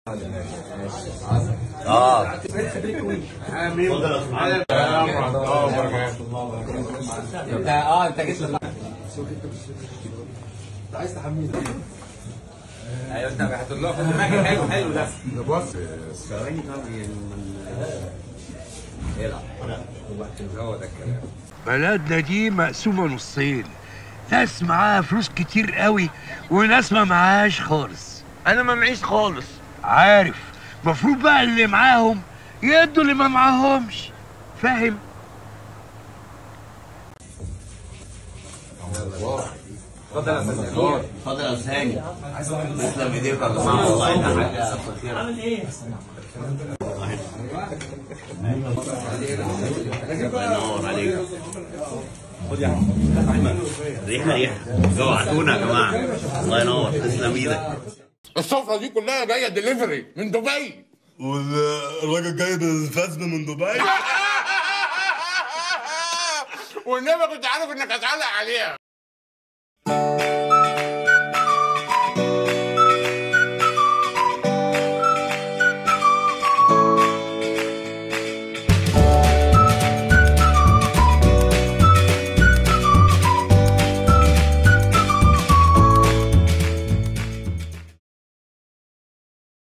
اه انت اه انت جيت لك ايوه انت هتقول له ماجي حلو حلو ده ثواني طب يعني يلعب هو ده الكلام بلدنا دي مقسومة نصين ناس معاها فلوس كتير قوي وناس ما معاهاش خالص انا ما معيش خالص عارف مفروض بقى اللي معاهم يدوا اللي ما معاهمش فاهم اتفضل يا استاذ اتفضل يا استاذ تسلم ايديك يا جماعه والله ده حاجه خطيره عامل ايه؟ الله ينور عليك خد يا احمد ريحه ريحه جوعتونا يا جماعه الله ينور تسلم ايدك السفرة دي كلها جاية دليفري من دبي والراجل جايب الفزم من دبي والنبي كنت عارف انك هتعلق عليها